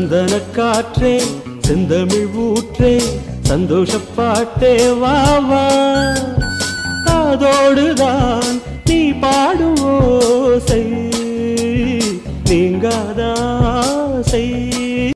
சந்தன காற்றே செந்தமிழ் ஊற்றே சந்தோஷப்பாட்டே வா வா காதோடுதான் நீ பாடும் ஓசை நீங்காதாசை